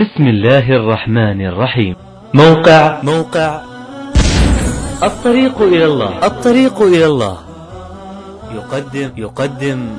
بسم الله الرحمن الرحيم موقع موقع الطريق إلى الله الطريق إلى الله يقدم يقدم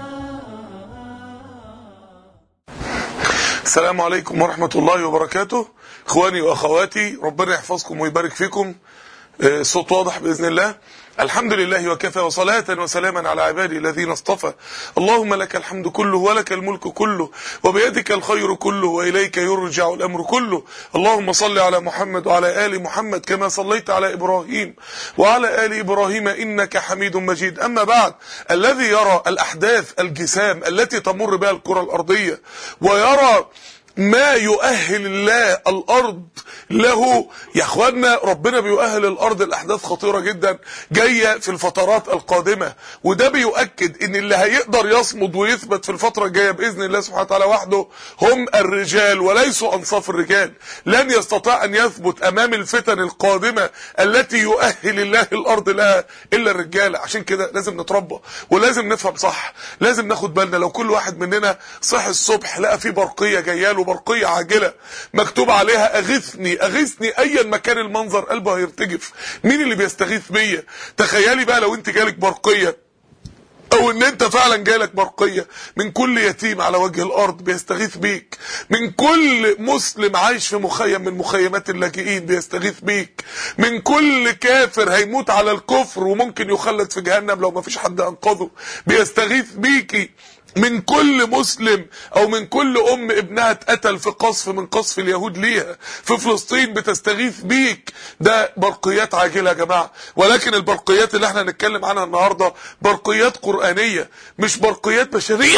السلام عليكم ورحمة الله وبركاته اخواني واخواتي ربنا يحفظكم ويبارك فيكم آه، الصوت واضح بإذن الله الحمد لله وكفى وصلاة وسلاما على عبادي الذين اصطفى اللهم لك الحمد كله ولك الملك كله وبيدك الخير كله وإليك يرجع الأمر كله اللهم صل على محمد وعلى آل محمد كما صليت على إبراهيم وعلى آل إبراهيم إنك حميد مجيد أما بعد الذي يرى الأحداث الجسام التي تمر بها الكرة الأرضية ويرى ما يؤهل الله الارض له يا اخوانا ربنا بيؤهل الارض لاحداث خطيره جدا جايه في الفترات القادمه وده بيؤكد ان اللي هيقدر يصمد ويثبت في الفتره الجايه باذن الله سبحانه وتعالى وحده هم الرجال وليسوا انصاف الرجال لن يستطيع ان يثبت امام الفتن القادمه التي يؤهل الله الارض لها الا الرجال عشان كده لازم نتربى ولازم نفهم صح لازم ناخد بالنا لو كل واحد مننا صحي الصبح لقى في برقيه جايه له برقيه عاجله مكتوب عليها اغثني اغثني ايا ما كان المنظر قلبه هيرتجف مين اللي بيستغيث بيا تخيلي بقى لو انت جالك برقيه او ان انت فعلا جالك برقيه من كل يتيم على وجه الارض بيستغيث بيك من كل مسلم عايش في مخيم من مخيمات اللاجئين بيستغيث بيك من كل كافر هيموت على الكفر وممكن يخلد في جهنم لو ما فيش حد انقذه بيستغيث بيكي من كل مسلم او من كل ام ابنها اتقتل في قصف من قصف اليهود ليها في فلسطين بتستغيث بيك ده برقيات عاجله يا جماعه ولكن البرقيات اللي احنا هنتكلم عنها النهارده برقيات قرانيه مش برقيات بشريه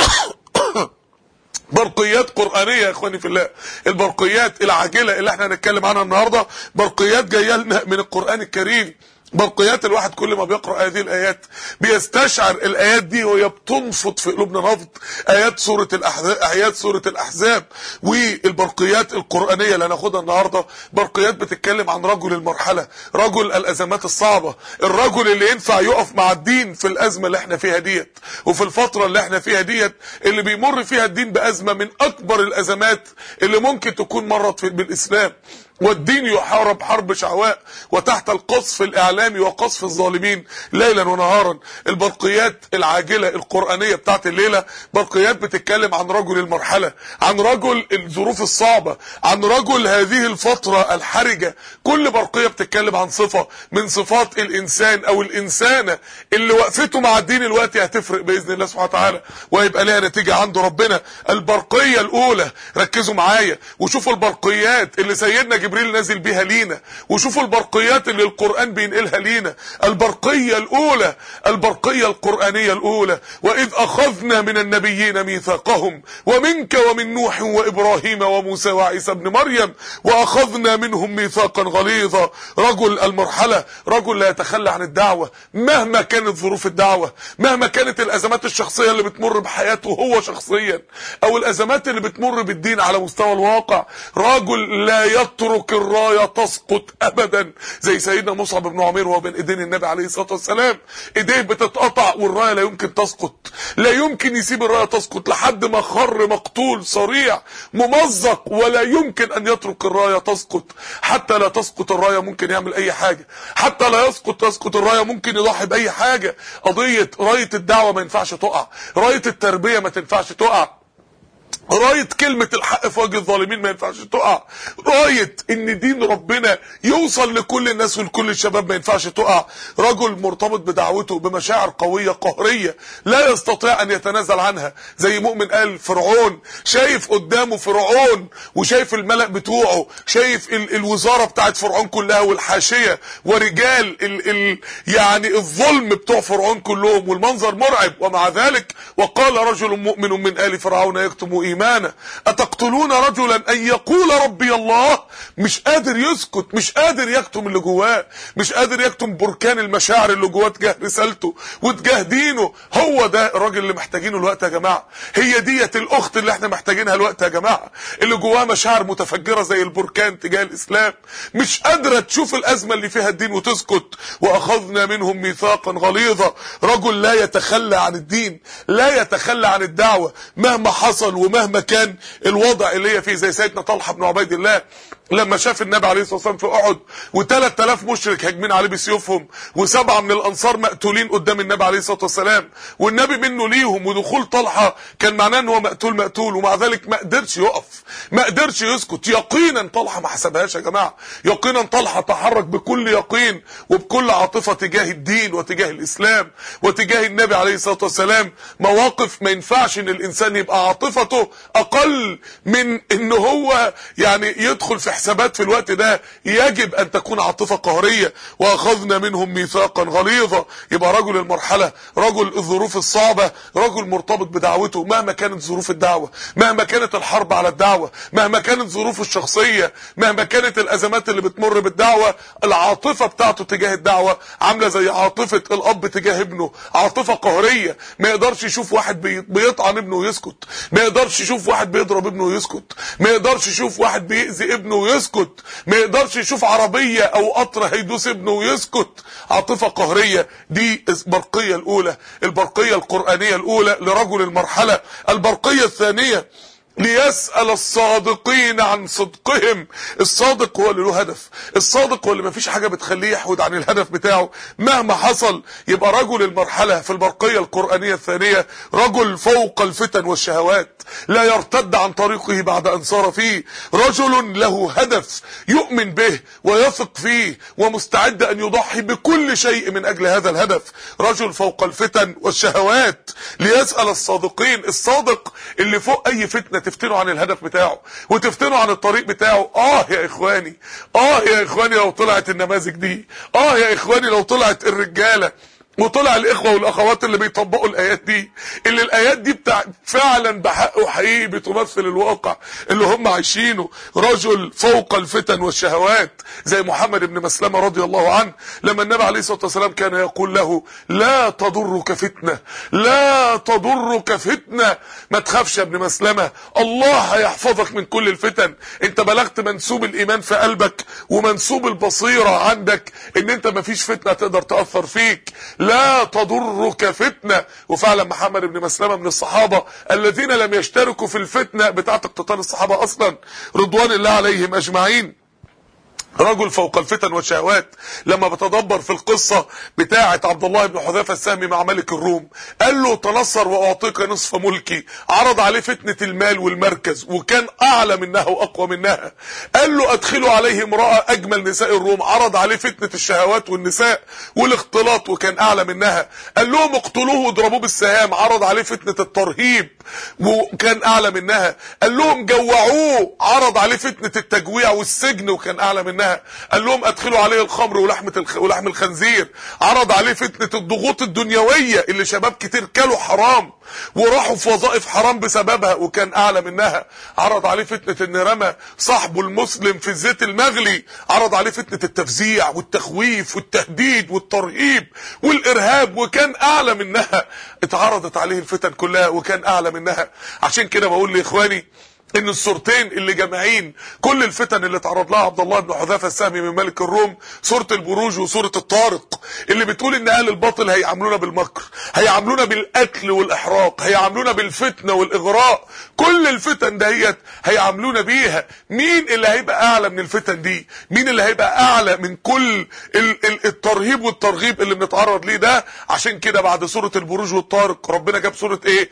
برقيات قرآنية يا اخواني في الله البرقيات العاجلة اللي احنا هنتكلم عنها النهاردة برقيات جاية لنا من القرآن الكريم برقيات الواحد كل ما بيقرأ هذه الآيات بيستشعر الآيات دي وهي بتنفض في قلوبنا نفض آيات سورة الأحزاب آيات سورة الأحزاب والبرقيات القرآنية اللي هناخدها النهاردة برقيات بتتكلم عن رجل المرحلة رجل الأزمات الصعبة الرجل اللي ينفع يقف مع الدين في الأزمة اللي احنا فيها ديت وفي الفترة اللي احنا فيها ديت اللي بيمر فيها الدين بأزمة من أكبر الأزمات اللي ممكن تكون مرت في بالإسلام والدين يحارب حرب شعواء وتحت القصف الإعلامي وقصف الظالمين ليلا ونهارا البرقيات العاجلة القرآنية بتاعت الليلة برقيات بتتكلم عن رجل المرحلة عن رجل الظروف الصعبة عن رجل هذه الفترة الحرجة كل برقية بتتكلم عن صفة من صفات الإنسان أو الإنسانة اللي وقفته مع الدين الوقت هتفرق بإذن الله سبحانه وتعالى وهيبقى لها نتيجة عند ربنا البرقية الأولى ركزوا معايا وشوفوا البرقيات اللي سيدنا جبريل نازل بيها لينا وشوفوا البرقيات اللي القرآن بينقلها لينا البرقية الأولى البرقية القرآنية الأولى وإذ أخذنا من النبيين ميثاقهم ومنك ومن نوح وإبراهيم وموسى وعيسى ابن مريم وأخذنا منهم ميثاقا غليظا رجل المرحلة رجل لا يتخلى عن الدعوة مهما كانت ظروف الدعوة مهما كانت الأزمات الشخصية اللي بتمر بحياته هو شخصيا أو الأزمات اللي بتمر بالدين على مستوى الواقع رجل لا يترك تترك الرايه تسقط ابدا زي سيدنا مصعب بن عمير وهو بين ايدين النبي عليه الصلاه والسلام ايديه بتتقطع والرايه لا يمكن تسقط لا يمكن يسيب الرايه تسقط لحد ما خر مقتول صريع ممزق ولا يمكن ان يترك الرايه تسقط حتى لا تسقط الرايه ممكن يعمل اي حاجه حتى لا يسقط تسقط الرايه ممكن يضحي باي حاجه قضيه رايه الدعوه ما ينفعش تقع رايه التربيه ما تنفعش تقع راية كلمة الحق في وجه الظالمين ما ينفعش تقع راية ان دين ربنا يوصل لكل الناس ولكل الشباب ما ينفعش تقع رجل مرتبط بدعوته بمشاعر قوية قهرية لا يستطيع ان يتنازل عنها زي مؤمن قال فرعون شايف قدامه فرعون وشايف الملأ بتوعه شايف ال الوزارة بتاعت فرعون كلها والحاشية ورجال ال ال يعني الظلم بتوع فرعون كلهم والمنظر مرعب ومع ذلك وقال رجل مؤمن من آل فرعون يكتم إيمان ايمانا اتقتلون رجلا ان يقول ربي الله مش قادر يسكت مش قادر يكتم اللي جواه مش قادر يكتم بركان المشاعر اللي جواه تجاه رسالته وتجاه دينه هو ده الراجل اللي محتاجينه الوقت يا جماعه هي ديت الاخت اللي احنا محتاجينها الوقت يا جماعه اللي جواه مشاعر متفجره زي البركان تجاه الاسلام مش قادره تشوف الازمه اللي فيها الدين وتسكت واخذنا منهم ميثاقا غليظا رجل لا يتخلى عن الدين لا يتخلى عن الدعوه مهما حصل ومهما مهما كان الوضع اللي هي فيه زي سيدنا طلحه بن عبيد الله لما شاف النبي عليه الصلاه والسلام في احد و3000 مشرك هاجمين عليه بسيوفهم وسبعه من الانصار مقتولين قدام النبي عليه الصلاه والسلام والنبي منه ليهم ودخول طلحه كان معناه ان هو مقتول مقتول ومع ذلك ما قدرش يقف ما قدرش يسكت يقينا طلحه ما حسبهاش يا جماعه يقينا طلحه تحرك بكل يقين وبكل عاطفه تجاه الدين وتجاه الاسلام وتجاه النبي عليه الصلاه والسلام مواقف ما ينفعش ان الانسان يبقى عاطفته اقل من ان هو يعني يدخل في حسابات في الوقت ده يجب ان تكون عاطفه قهريه واخذنا منهم ميثاقا غليظا يبقى رجل المرحله رجل الظروف الصعبه رجل مرتبط بدعوته مهما كانت ظروف الدعوه مهما كانت الحرب على الدعوه مهما كانت ظروفه الشخصيه مهما كانت الازمات اللي بتمر بالدعوه العاطفه بتاعته تجاه الدعوه عامله زي عاطفه الاب تجاه ابنه عاطفه قهريه ما يقدرش يشوف واحد بي- بيطعن ابنه ويسكت ما يقدرش يشوف واحد بيضرب ابنه ويسكت ما يقدرش يشوف واحد بيأذي ابنه ويسكت ما يقدرش يشوف عربيه او قطر هيدوس ابنه ويسكت عاطفه قهريه دي البرقيه الاولى البرقيه القرانيه الاولى لرجل المرحله البرقيه الثانيه ليسأل الصادقين عن صدقهم الصادق هو اللي له هدف الصادق هو اللي مفيش حاجة بتخليه يحود عن الهدف بتاعه مهما حصل يبقى رجل المرحلة في البرقية القرآنية الثانية رجل فوق الفتن والشهوات لا يرتد عن طريقه بعد أن صار فيه رجل له هدف يؤمن به ويثق فيه ومستعد أن يضحي بكل شيء من أجل هذا الهدف رجل فوق الفتن والشهوات ليسأل الصادقين الصادق اللي فوق أي فتنة تفتنوا عن الهدف بتاعه وتفتنوا عن الطريق بتاعه آه يا إخواني آه يا إخواني لو طلعت النماذج دي آه يا إخواني لو طلعت الرجالة وطلع الاخوه والاخوات اللي بيطبقوا الايات دي اللي الايات دي بتاع فعلا بحق وحقيقي بتمثل الواقع اللي هم عايشينه رجل فوق الفتن والشهوات زي محمد بن مسلمه رضي الله عنه لما النبي عليه الصلاه والسلام كان يقول له لا تضرك فتنه لا تضرك فتنه ما تخافش يا ابن مسلمه الله هيحفظك من كل الفتن انت بلغت منسوب الايمان في قلبك ومنسوب البصيره عندك ان انت مفيش فتنه تقدر تاثر فيك لا تضرك فتنة وفعلا محمد بن مسلمة من الصحابة الذين لم يشتركوا في الفتنة بتاعت اقتتال الصحابة اصلا رضوان الله عليهم اجمعين رجل فوق الفتن والشهوات لما بتدبر في القصة بتاعة عبد الله بن حذافة السهمي مع ملك الروم قال له تنصر واعطيك نصف ملكي عرض عليه فتنة المال والمركز وكان اعلى منها واقوى منها قال له ادخلوا عليه امرأة اجمل نساء الروم عرض عليه فتنة الشهوات والنساء والاختلاط وكان اعلى منها قال لهم اقتلوه واضربوه بالسهام عرض عليه فتنة الترهيب وكان اعلى منها قال لهم جوعوه عرض عليه فتنة التجويع والسجن وكان اعلى منها قال لهم ادخلوا عليه الخمر ولحمة الخ... ولحم الخنزير عرض عليه فتنة الضغوط الدنيوية اللي شباب كتير كلوا حرام وراحوا في وظائف حرام بسببها وكان اعلى منها عرض عليه فتنة ان رمى صاحبه المسلم في الزيت المغلي عرض عليه فتنة التفزيع والتخويف والتهديد والترهيب والارهاب وكان اعلى منها اتعرضت عليه الفتن كلها وكان اعلى منها عشان كده بقول لاخواني ان الصورتين اللي جامعين كل الفتن اللي تعرض لها عبد الله بن حذافه السهمي من ملك الروم سوره البروج وسوره الطارق اللي بتقول ان اهل الباطل هيعاملونا بالمكر هيعاملونا بالقتل والاحراق هيعاملونا بالفتنه والاغراء كل الفتن دهيت هيعاملونا بيها مين اللي هيبقى اعلى من الفتن دي مين اللي هيبقى اعلى من كل ال ال الترهيب والترغيب اللي بنتعرض ليه ده عشان كده بعد سوره البروج والطارق ربنا جاب سوره ايه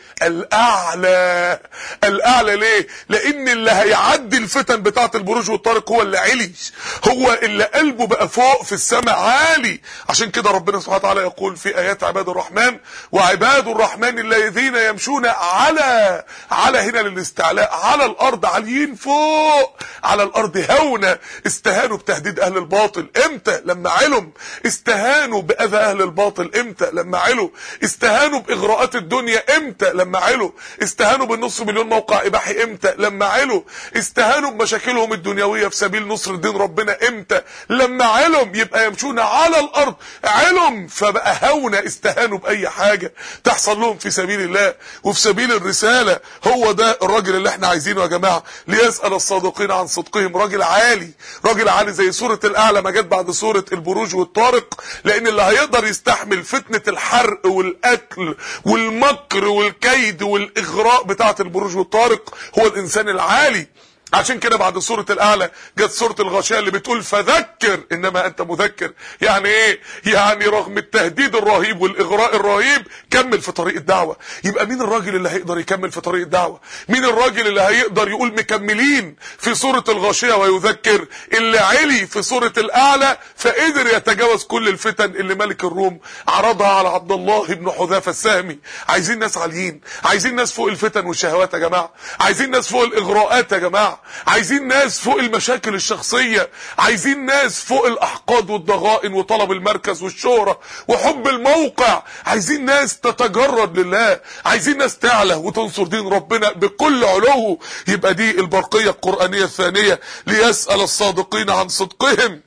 الاعلى الاعلى ليه لان اللي هيعدي الفتن بتاعه البروج والطارق هو اللي علي هو اللي قلبه بقى فوق في السماء عالي عشان كده ربنا سبحانه وتعالى يقول في ايات عباد الرحمن وعباد الرحمن الذين يمشون على على هنا للاستعلاء على الارض عاليين فوق على الارض هونه استهانوا بتهديد اهل الباطل امتى لما علم استهانوا باذى اهل الباطل امتى لما علوا استهانوا باغراءات الدنيا امتى لما علوا استهانوا بالنص مليون موقع اباحي امتى امتى لما علوا استهانوا بمشاكلهم الدنيويه في سبيل نصر دين ربنا امتى لما علم يبقى يمشون على الارض علم فبقى هونه استهانوا باي حاجه تحصل لهم في سبيل الله وفي سبيل الرساله هو ده الراجل اللي احنا عايزينه يا جماعه ليسال الصادقين عن صدقهم راجل عالي راجل عالي زي سوره الاعلى ما جت بعد سوره البروج والطارق لان اللي هيقدر يستحمل فتنه الحرق والقتل والمكر والكيد والاغراء بتاعه البروج والطارق هو الانسان العالي عشان كده بعد سورة الأعلى جت سورة الغاشية اللي بتقول فذكر إنما أنت مذكر يعني إيه؟ يعني رغم التهديد الرهيب والإغراء الرهيب كمل في طريق الدعوة يبقى مين الراجل اللي هيقدر يكمل في طريق الدعوة مين الراجل اللي هيقدر يقول مكملين في سورة الغاشية ويذكر اللي علي في سورة الأعلى فقدر يتجاوز كل الفتن اللي ملك الروم عرضها على عبد الله بن حذافة السهمي عايزين ناس عاليين عايزين ناس فوق الفتن والشهوات يا جماعة عايزين ناس فوق الإغراءات يا جماعة عايزين ناس فوق المشاكل الشخصية عايزين ناس فوق الأحقاد والضغائن وطلب المركز والشهرة وحب الموقع عايزين ناس تتجرد لله عايزين ناس تعلى وتنصر دين ربنا بكل علو يبقى دي البرقية القرآنية الثانية ليسأل الصادقين عن صدقهم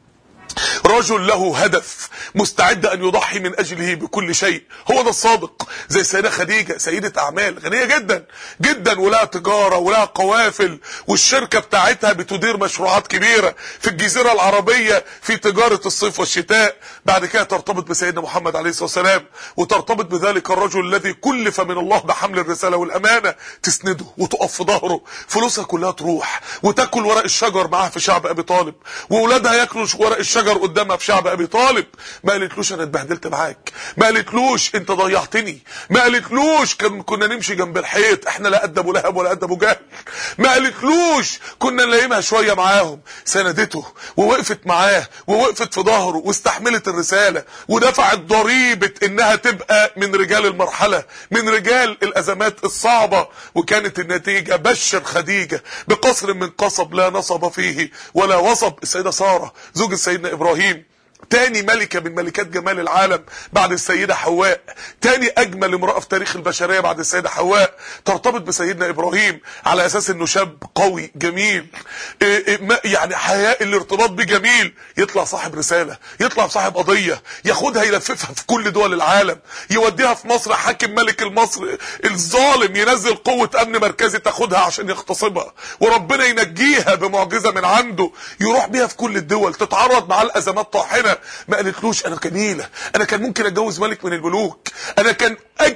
رجل له هدف مستعد ان يضحي من اجله بكل شيء هو ده الصادق زي السيده خديجه سيده اعمال غنيه جدا جدا ولها تجاره ولها قوافل والشركه بتاعتها بتدير مشروعات كبيره في الجزيره العربيه في تجاره الصيف والشتاء بعد كده ترتبط بسيدنا محمد عليه الصلاه والسلام وترتبط بذلك الرجل الذي كلف من الله بحمل الرساله والامانه تسنده وتقف في ظهره فلوسها كلها تروح وتاكل ورق الشجر معاها في شعب ابي طالب واولادها ياكلوا ورق الشجر قدامها في شعب ابي طالب ما قالتلوش انا اتبهدلت معاك ما قالتلوش انت ضيعتني ما قالتلوش كان كنا نمشي جنب الحيط احنا لا قد ابو لهب ولا قد ابو جهل ما قالتلوش كنا نلاقيها شويه معاهم سندته ووقفت معاه ووقفت في ظهره واستحملت الرساله ودفعت ضريبه انها تبقى من رجال المرحله من رجال الازمات الصعبه وكانت النتيجه بشر خديجه بقصر من قصب لا نصب فيه ولا وصب السيده ساره زوج سيدنا ابراهيم تاني ملكة من ملكات جمال العالم بعد السيدة حواء تاني اجمل امرأة في تاريخ البشرية بعد السيدة حواء ترتبط بسيدنا ابراهيم على اساس انه شاب قوي جميل إيه إيه يعني حياء الارتباط بجميل يطلع صاحب رسالة يطلع صاحب قضية ياخدها يلففها في كل دول العالم يوديها في مصر حاكم ملك المصر الظالم ينزل قوة امن مركزي تاخدها عشان يغتصبها وربنا ينجيها بمعجزة من عنده يروح بيها في كل الدول تتعرض مع الازمات طاحنة ما قالتلوش انا كنيله انا كان ممكن اتجوز ملك من الملوك انا كان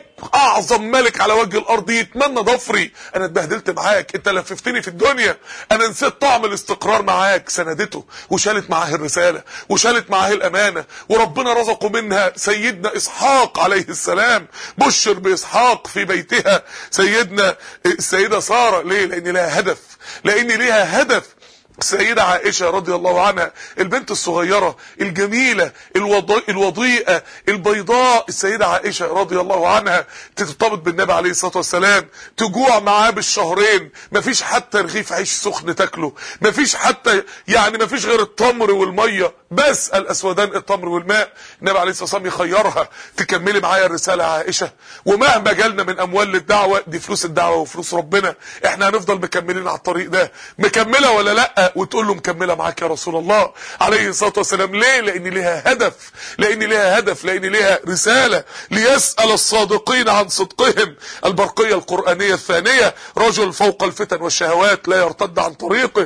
اعظم ملك على وجه الارض يتمنى ضفري انا اتبهدلت معاك انت لففتني في الدنيا انا نسيت طعم الاستقرار معاك سندته وشالت معاه الرساله وشالت معاه الامانه وربنا رزقه منها سيدنا اسحاق عليه السلام بشر باسحاق في بيتها سيدنا السيده ساره ليه لان لها هدف لان ليها هدف السيدة عائشة رضي الله عنها البنت الصغيرة الجميلة الوضي... الوضيئة البيضاء السيدة عائشة رضي الله عنها ترتبط بالنبي عليه الصلاة والسلام تجوع معاه بالشهرين مفيش حتى رغيف عيش سخن تاكله مفيش حتى يعني مفيش غير التمر والمية بس الاسودان التمر والماء النبي عليه الصلاة والسلام يخيرها تكملي معايا الرسالة عائشة ومهما جالنا من اموال للدعوة دي فلوس الدعوة وفلوس ربنا احنا هنفضل مكملين على الطريق ده مكملة ولا لا وتقول له مكمله معاك يا رسول الله عليه الصلاه والسلام ليه لان ليها هدف لان ليها هدف لان ليها رساله ليسال الصادقين عن صدقهم البرقيه القرانيه الثانيه رجل فوق الفتن والشهوات لا يرتد عن طريقه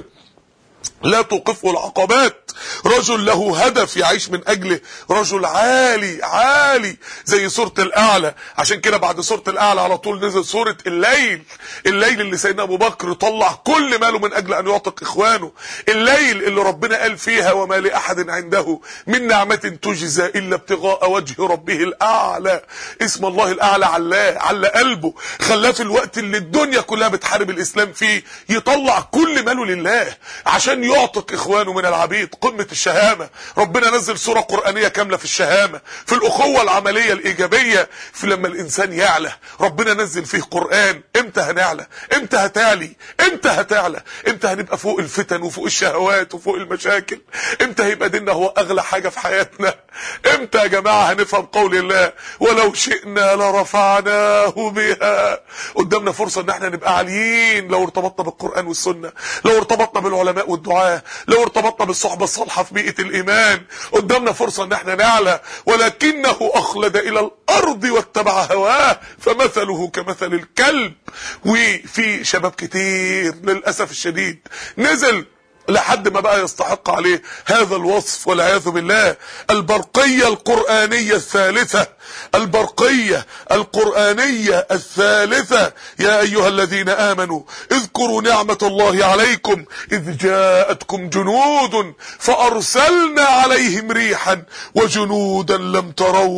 لا توقفه العقبات رجل له هدف يعيش من اجله رجل عالي عالي زي سورة الاعلى عشان كده بعد سورة الاعلى على طول نزل سورة الليل الليل اللي سيدنا ابو بكر طلع كل ماله من اجل ان يعتق اخوانه الليل اللي ربنا قال فيها وما لاحد عنده من نعمة تجزى الا ابتغاء وجه ربه الاعلى اسم الله الاعلى علاه على قلبه خلاه في الوقت اللي الدنيا كلها بتحارب الاسلام فيه يطلع كل ماله لله عشان يعتق اخوانه من العبيد قمة الشهامة ربنا نزل سورة قرآنية كاملة في الشهامة في الأخوة العملية الإيجابية في لما الإنسان يعلى ربنا نزل فيه قرآن امتى هنعلى امتى هتعلي امتى هتعلى امتى هنبقى فوق الفتن وفوق الشهوات وفوق المشاكل امتى هيبقى ديننا هو أغلى حاجة في حياتنا امتى يا جماعة هنفهم قول الله ولو شئنا لرفعناه بها قدامنا فرصة ان احنا نبقى عاليين لو ارتبطنا بالقرآن والسنة لو ارتبطنا بالعلماء والدعاة لو ارتبطنا بالصحبة الصالحة في بيئة الإيمان قدامنا فرصة ان احنا نعلى ولكنه أخلد إلى الأرض واتبع هواه فمثله كمثل الكلب وفي شباب كتير للأسف الشديد نزل لحد ما بقى يستحق عليه هذا الوصف والعياذ بالله البرقية القرآنية الثالثة البرقية القرآنية الثالثة يا أيها الذين آمنوا اذكروا نعمة الله عليكم إذ جاءتكم جنود فأرسلنا عليهم ريحا وجنودا لم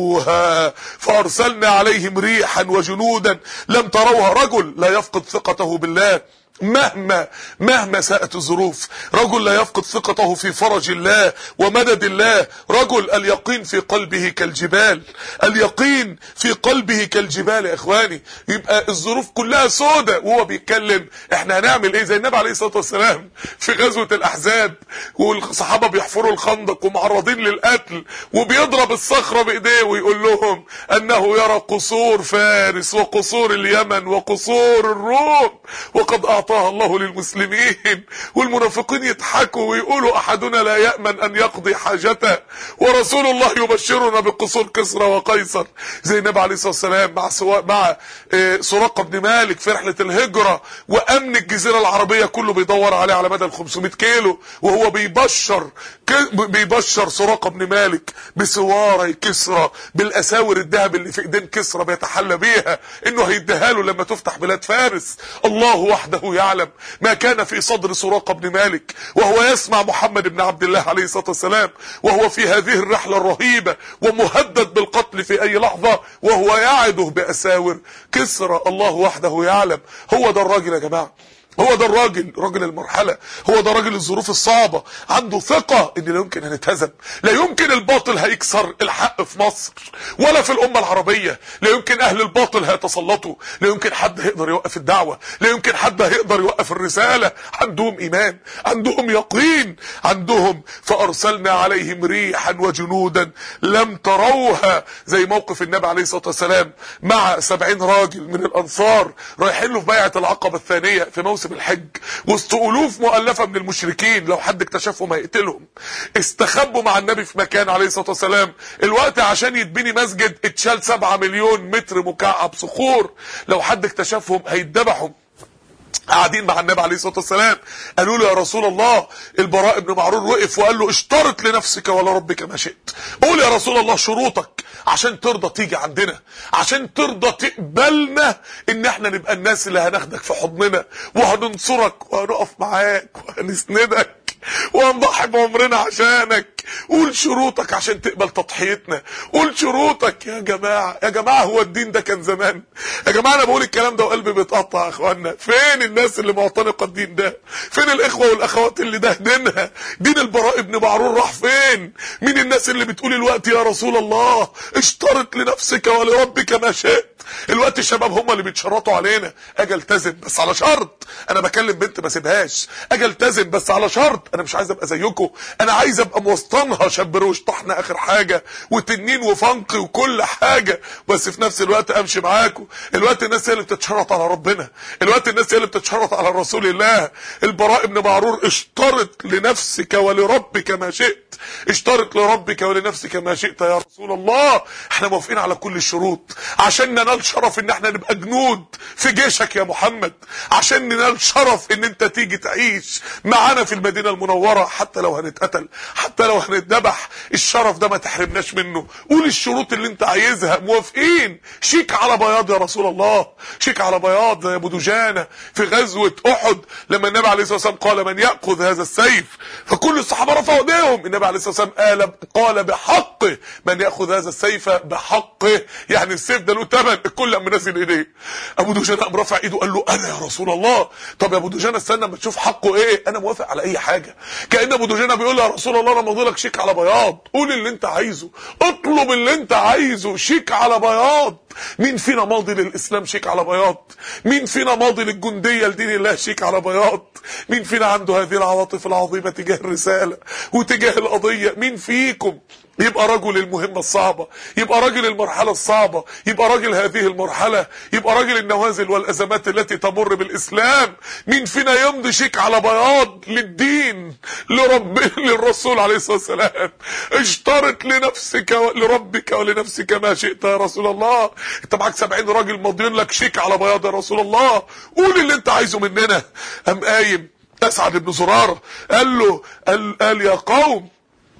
تروها فأرسلنا عليهم ريحا وجنودا لم تروها رجل لا يفقد ثقته بالله مهما مهما ساءت الظروف رجل لا يفقد ثقته في فرج الله ومدد الله رجل اليقين في قلبه كالجبال اليقين في قلبه كالجبال يا اخواني يبقى الظروف كلها سودة وهو بيتكلم احنا هنعمل ايه زي النبي عليه الصلاة والسلام في غزوة الاحزاب والصحابة بيحفروا الخندق ومعرضين للقتل وبيضرب الصخرة بايديه ويقول لهم انه يرى قصور فارس وقصور اليمن وقصور الروم وقد اعطى أعطاها الله للمسلمين والمنافقين يضحكوا ويقولوا أحدنا لا يأمن أن يقضي حاجته ورسول الله يبشرنا بقصور كسرى وقيصر زي النبي عليه الصلاة والسلام مع سواء مع سراقة بن مالك في رحلة الهجرة وأمن الجزيرة العربية كله بيدور عليه على مدى ال 500 كيلو وهو بيبشر بيبشر سراقة بن مالك بسواري كسرى بالأساور الذهب اللي في ايدين كسرى بيتحلى بيها انه هيديها له لما تفتح بلاد فارس الله وحده يعلم ما كان في صدر سراقة بن مالك وهو يسمع محمد بن عبد الله عليه الصلاة والسلام وهو في هذه الرحلة الرهيبة ومهدد بالقتل في أي لحظة وهو يعده بأساور كسرى الله وحده يعلم هو ده الراجل يا جماعة هو ده الراجل راجل المرحلة هو ده راجل الظروف الصعبة عنده ثقة ان لا يمكن هنتهزم لا يمكن الباطل هيكسر الحق في مصر ولا في الامة العربية لا يمكن اهل الباطل هيتسلطوا لا يمكن حد هيقدر يوقف الدعوة لا يمكن حد هيقدر يوقف الرسالة عندهم ايمان عندهم يقين عندهم فارسلنا عليهم ريحا وجنودا لم تروها زي موقف النبي عليه الصلاة والسلام مع سبعين راجل من الانصار رايحين له في بيعة العقبة الثانية في موسم موسم الحج وسط الوف مؤلفه من المشركين لو حد اكتشفهم هيقتلهم استخبوا مع النبي في مكان عليه الصلاه والسلام الوقت عشان يتبني مسجد اتشال 7 مليون متر مكعب صخور لو حد اكتشفهم هيتذبحوا قاعدين مع النبي عليه الصلاه والسلام قالوا له يا رسول الله البراء بن معرور وقف وقال له اشترط لنفسك ولربك ما شئت قول يا رسول الله شروطك عشان ترضى تيجي عندنا عشان ترضى تقبلنا ان احنا نبقى الناس اللي هناخدك في حضننا وهننصرك وهنقف معاك وهنسندك وهنضحي بعمرنا عشانك قول شروطك عشان تقبل تضحيتنا قول شروطك يا جماعة يا جماعة هو الدين ده كان زمان يا جماعة انا بقول الكلام ده وقلبي بيتقطع يا اخوانا فين الناس اللي معتنقة الدين ده فين الاخوة والاخوات اللي ده دينها دين البراء ابن معرور راح فين مين الناس اللي بتقول الوقت يا رسول الله اشترط لنفسك ولربك ما شئت الوقت الشباب هم اللي بيتشرطوا علينا اجي التزم بس على شرط انا بكلم بنت ما سيبهاش اجي التزم بس على شرط انا مش عايز ابقى زيكم انا عايز ابقى موسطنها شاب روش طحن اخر حاجه وتنين وفنقي وكل حاجه بس في نفس الوقت امشي معاكم الوقت الناس هي اللي بتتشرط على ربنا الوقت الناس هي اللي بتتشرط على رسول الله البراء ابن معرور اشترط لنفسك ولربك ما شئت اشترط لربك ولنفسك ما شئت يا رسول الله احنا موافقين على كل الشروط عشان ننال شرف ان احنا نبقى جنود في جيشك يا محمد عشان ننال شرف ان انت تيجي تعيش معانا في المدينة المنورة حتى لو هنتقتل حتى لو وهنتذبح الشرف ده ما تحرمناش منه قول الشروط اللي انت عايزها موافقين شيك على بياض يا رسول الله شيك على بياض زي ابو دجانه في غزوه احد لما النبي عليه الصلاه والسلام قال من ياخذ هذا السيف فكل الصحابه رفعوا ايديهم النبي عليه الصلاه والسلام قال قال بحقه من ياخذ هذا السيف بحقه يعني السيف ده له ثمن الكل قام منزل ايديه ابو دجانه قام رافع ايده قال له انا يا رسول الله طب يا ابو دجانه استنى اما تشوف حقه ايه انا موافق على اي حاجه كان ابو دجانه بيقول له يا رسول الله انا ماضي لك شيك على بياض قول اللي انت عايزه اطلب اللي انت عايزه شيك على بياض مين فينا ماضي للاسلام شيك على بياض مين فينا ماضي للجنديه لدين الله شيك على بياض مين فينا عنده هذه العواطف العظيمه تجاه الرساله وتجاه القضيه مين فيكم يبقى رجل المهمة الصعبة يبقى راجل المرحلة الصعبة يبقى راجل هذه المرحلة يبقى راجل النوازل والأزمات التي تمر بالإسلام مين فينا يمضي شيك على بياض للدين لرب للرسول عليه الصلاة والسلام اشترط لنفسك لربك ولنفسك ما شئت يا رسول الله انت معاك سبعين راجل ماضيين لك شيك على بياض يا رسول الله قول اللي انت عايزه مننا قام قايم اسعد بن زرارة قال له قال, قال يا قوم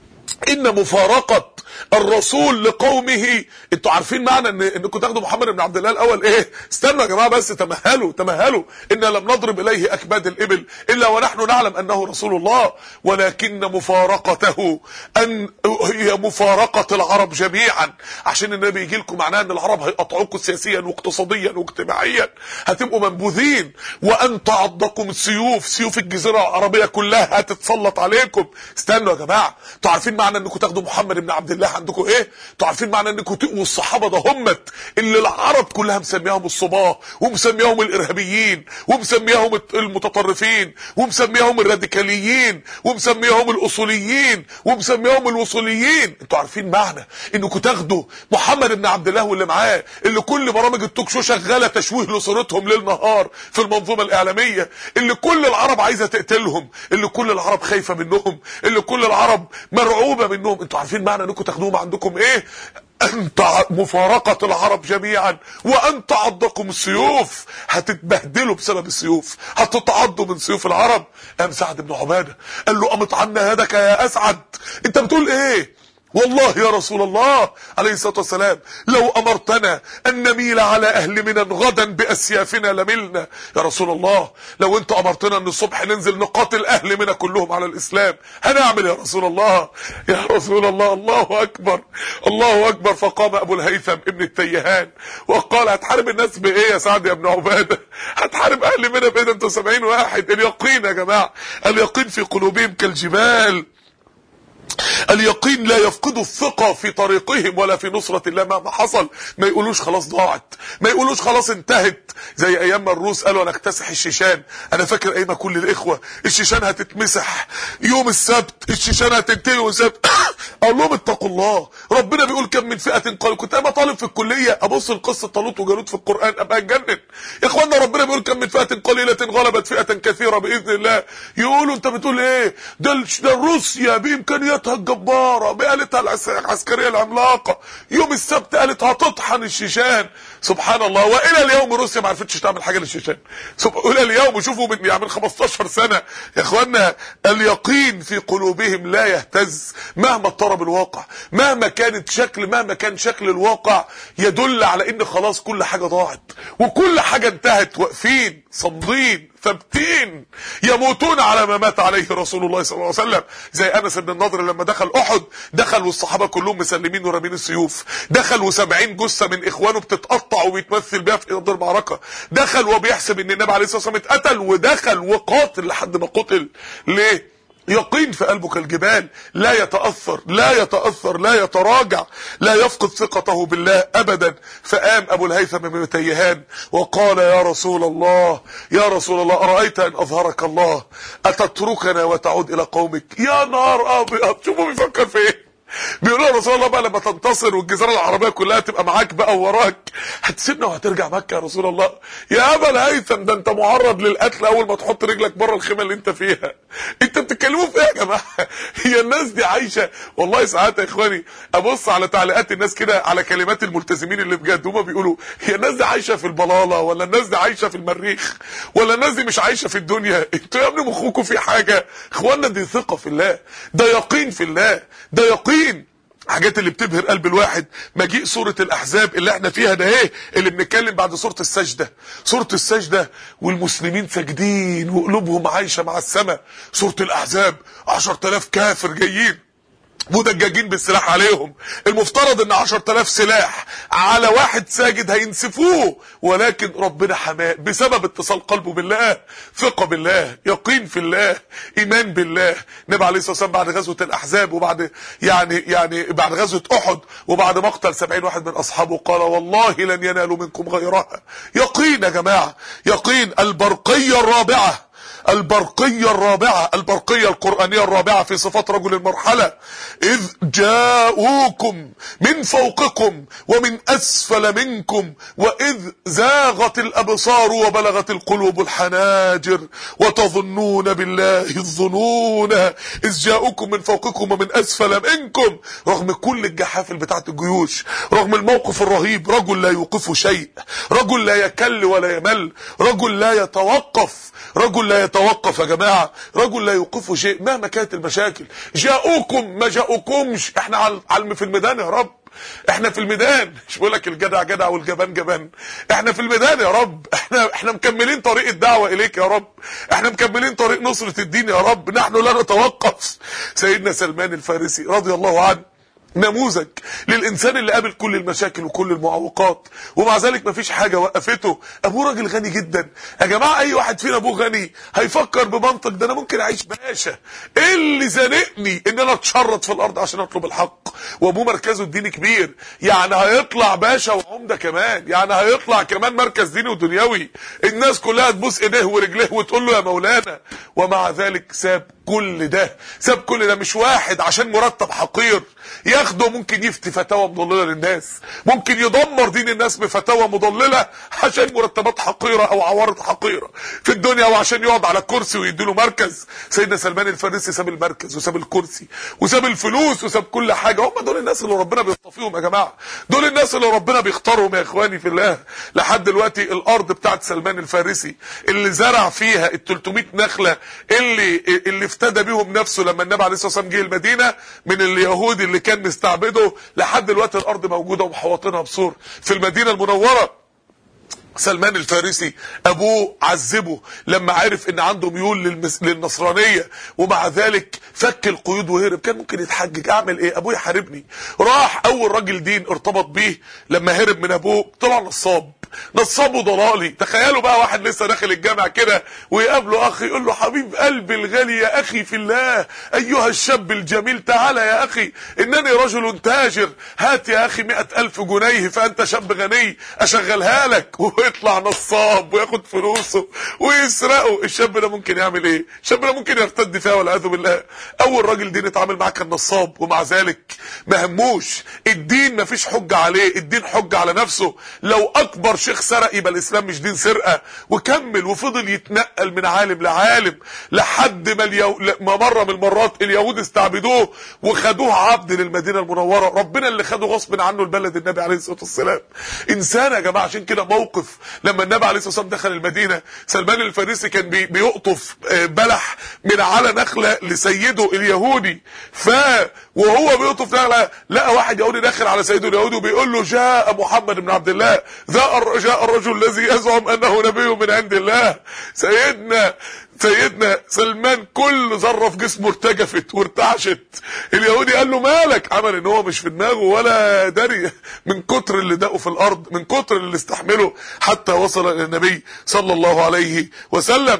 ان مفارقة الرسول لقومه انتوا عارفين معنى ان انكم تاخدوا محمد بن عبد الله الاول ايه استنوا يا جماعه بس تمهلوا تمهلوا ان لم نضرب اليه اكباد الابل الا ونحن نعلم انه رسول الله ولكن مفارقته ان هي مفارقه العرب جميعا عشان النبي يجي لكم معناه ان العرب هيقطعوكم سياسيا واقتصاديا واجتماعيا هتبقوا منبوذين وان تعضكم السيوف سيوف الجزيره العربيه كلها هتتسلط عليكم استنوا يا جماعه انتوا عارفين معنى انكم تاخدوا محمد بن عبد الله عندكم ايه انتوا عارفين معنى انكم تقووا الصحابه ده همت اللي العرب كلها مسمياهم الصباه ومسمياهم الارهابيين ومسمياهم المتطرفين ومسمياهم الراديكاليين ومسمياهم الاصوليين ومسمياهم الوصوليين انتوا عارفين معنى انكم تاخدوا محمد بن عبد الله واللي معاه اللي كل برامج التوك شو شغاله تشويه لصورتهم ليل نهار في المنظومه الاعلاميه اللي كل العرب عايزه تقتلهم اللي كل العرب خايفه منهم اللي كل العرب مرعوبه منهم انتوا عارفين معنى انكم تاخدوهم عندكم ايه ان مفارقة العرب جميعا وان تعضكم السيوف هتتبهدلوا بسبب السيوف هتتعضوا من سيوف العرب قام سعد بن عبادة قال له قامت عنا يدك يا اسعد انت بتقول ايه والله يا رسول الله عليه الصلاة والسلام لو أمرتنا أن نميل على أهل منى غدا بأسيافنا لملنا يا رسول الله لو أنت أمرتنا أن الصبح ننزل نقاتل أهل منى كلهم على الإسلام هنعمل يا رسول الله يا رسول الله الله أكبر الله أكبر فقام أبو الهيثم ابن التيهان وقال هتحارب الناس بإيه يا سعد يا ابن عبادة هتحارب أهل منى بإيه أنتوا سبعين واحد اليقين يا جماعة اليقين في قلوبهم كالجبال اليقين لا يفقدوا الثقة في طريقهم ولا في نصرة الله مهما حصل ما يقولوش خلاص ضاعت ما يقولوش خلاص انتهت زي ايام ما الروس قالوا هنكتسح الشيشان انا فاكر ايام كل الاخوة الشيشان هتتمسح يوم السبت الشيشان هتنتهي يوم السبت اقول لهم اتقوا الله ربنا بيقول كم من فئة قال كنت انا طالب في الكلية ابص لقصة طالوت وجالوت في القرآن ابقى اتجنن يا اخوانا ربنا بيقول كم من فئة قليلة غلبت فئة كثيرة باذن الله يقولوا انت بتقول ايه ده ده روسيا بامكانياتها الجبارة بآلتها العسكرية العملاقة يوم السبت قالت هتطحن الشيشان سبحان الله والى اليوم روسيا ما عرفتش تعمل حاجة للشيشان الى اليوم شوفوا من يعني من 15 سنة يا اخوانا اليقين في قلوبهم لا يهتز مهما اضطرب الواقع مهما كانت شكل مهما كان شكل الواقع يدل على ان خلاص كل حاجة ضاعت وكل حاجة انتهت واقفين صامدين ثابتين يموتون على ما مات عليه رسول الله صلى الله عليه وسلم زي انس بن النضر لما دخل احد دخل والصحابه كلهم مسلمين ورامين السيوف دخل و70 جثه من اخوانه بتتقطع وبيتمثل بيها في ارض المعركه دخل وبيحسب ان النبي عليه الصلاه والسلام اتقتل ودخل وقاتل لحد ما قتل ليه يقين في قلبه كالجبال لا يتأثر لا يتأثر لا يتراجع لا يفقد ثقته بالله أبدا فقام أبو الهيثم بن تيهان وقال يا رسول الله يا رسول الله أرأيت أن أظهرك الله أتتركنا وتعود إلى قومك يا نار أبيض شوفوا بيفكر في إيه بيقولوا يا رسول الله بقى لما تنتصر والجزيره العربيه كلها تبقى معاك بقى ووراك هتسيبنا وهترجع مكه يا رسول الله يا ابا الهيثم ده انت معرض للقتل اول ما تحط رجلك بره الخيمه اللي انت فيها انت بتتكلموا في ايه يا جماعه هي الناس دي عايشه والله ساعات يا اخواني ابص على تعليقات الناس كده على كلمات الملتزمين اللي بجد هما بيقولوا هي الناس دي عايشه في البلاله ولا الناس دي عايشه في المريخ ولا الناس دي مش عايشه في الدنيا انتوا يا ابني مخكم في حاجه اخوانا دي ثقه في الله ده يقين في الله ده يقين حاجات اللي بتبهر قلب الواحد مجيء سورة الأحزاب اللي احنا فيها ده ايه اللي بنتكلم بعد سورة السجدة سورة السجدة والمسلمين ساجدين وقلوبهم عايشة مع السماء سورة الأحزاب عشر تلاف كافر جايين مدججين بالسلاح عليهم المفترض ان عشر تلاف سلاح على واحد ساجد هينسفوه ولكن ربنا حماه بسبب اتصال قلبه بالله ثقة بالله يقين في الله ايمان بالله النبي عليه الصلاة والسلام بعد غزوة الاحزاب وبعد يعني يعني بعد غزوة احد وبعد مقتل سبعين واحد من اصحابه قال والله لن ينالوا منكم غيرها يقين يا جماعة يقين البرقية الرابعة البرقية الرابعة البرقية القرآنية الرابعة في صفات رجل المرحلة إذ جاءوكم من فوقكم ومن أسفل منكم وإذ زاغت الأبصار وبلغت القلوب الحناجر وتظنون بالله الظنون إذ جاءوكم من فوقكم ومن أسفل منكم رغم كل الجحافل بتاعت الجيوش رغم الموقف الرهيب رجل لا يوقفه شيء رجل لا يكل ولا يمل رجل لا يتوقف رجل لا يتوقف يا جماعة رجل لا يوقفه شيء مهما كانت المشاكل جاءوكم ما جاءوكمش احنا على على- في الميدان يا رب احنا في الميدان مش بقول لك الجدع جدع والجبان جبان احنا في الميدان يا رب احنا احنا مكملين طريق الدعوه اليك يا رب احنا مكملين طريق نصره الدين يا رب نحن لا نتوقف سيدنا سلمان الفارسي رضي الله عنه نموذج للانسان اللي قابل كل المشاكل وكل المعوقات ومع ذلك مفيش حاجه وقفته ابوه راجل غني جدا يا جماعه اي واحد فينا ابوه غني هيفكر بمنطق ده انا ممكن اعيش باشا ايه اللي زنقني ان انا اتشرط في الارض عشان اطلب الحق وابوه مركزه الديني كبير يعني هيطلع باشا وعمده كمان يعني هيطلع كمان مركز ديني ودنيوي الناس كلها تبوس ايديه ورجليه وتقول له يا مولانا ومع ذلك ساب كل ده ساب كل ده مش واحد عشان مرتب حقير ياخده ممكن يفتي فتاوى مضلله للناس ممكن يدمر دين الناس بفتاوى مضلله عشان مرتبات حقيره او عوارض حقيره في الدنيا وعشان يقعد على كرسي ويديله مركز سيدنا سلمان الفارسي ساب المركز وساب الكرسي وساب الفلوس وساب كل حاجه هم دول الناس اللي ربنا بيصطفيهم يا جماعه دول الناس اللي ربنا بيختارهم يا اخواني في الله لحد دلوقتي الارض بتاعت سلمان الفارسي اللي زرع فيها ال 300 نخله اللي اللي افتدى بيهم نفسه لما النبي عليه الصلاه والسلام جه المدينه من اليهودي اللي كان مستعبده لحد دلوقتي الارض موجوده ومحوطينها بسور في المدينه المنوره سلمان الفارسي ابوه عذبه لما عرف ان عنده ميول للمس... للنصرانيه ومع ذلك فك القيود وهرب كان ممكن يتحجج اعمل ايه ابويا حاربني راح اول راجل دين ارتبط بيه لما هرب من ابوه طلع نصاب نصاب وضلالي تخيلوا بقى واحد لسه داخل الجامع كده ويقابله اخ يقول له حبيب قلبي الغالي يا اخي في الله ايها الشاب الجميل تعالى يا اخي انني رجل تاجر هات يا اخي مئة الف جنيه فانت شاب غني اشغلها لك ويطلع نصاب وياخد فلوسه ويسرقه الشاب ده ممكن يعمل ايه الشاب ده ممكن يرتد فيها والعياذ بالله اول راجل دين اتعامل معاه كان نصاب ومع ذلك ما هموش الدين ما فيش حجه عليه الدين حجه على نفسه لو اكبر شيخ سرق يبقى الاسلام مش دين سرقه وكمل وفضل يتنقل من عالم لعالم لحد ما اليو... ما مره من المرات اليهود استعبدوه وخدوه عبد للمدينه المنوره ربنا اللي خده غصب عنه البلد النبي عليه الصلاه والسلام انسان يا جماعه عشان كده موقف لما النبي عليه الصلاه والسلام دخل المدينه سلمان الفارسي كان بي... بيقطف آه، بلح من على نخله لسيده اليهودي ف وهو بيقطف نخله لقى واحد يهودي داخل على سيده اليهودي وبيقول له جاء محمد بن عبد الله ذا الر- جاء الرجل الذي يزعم انه نبي من عند الله سيدنا سيدنا سلمان كل ذره في جسمه ارتجفت وارتعشت اليهودي قال له مالك عمل ان هو مش في دماغه ولا دري من كتر اللي دقه في الارض من كتر اللي استحمله حتى وصل الى النبي صلى الله عليه وسلم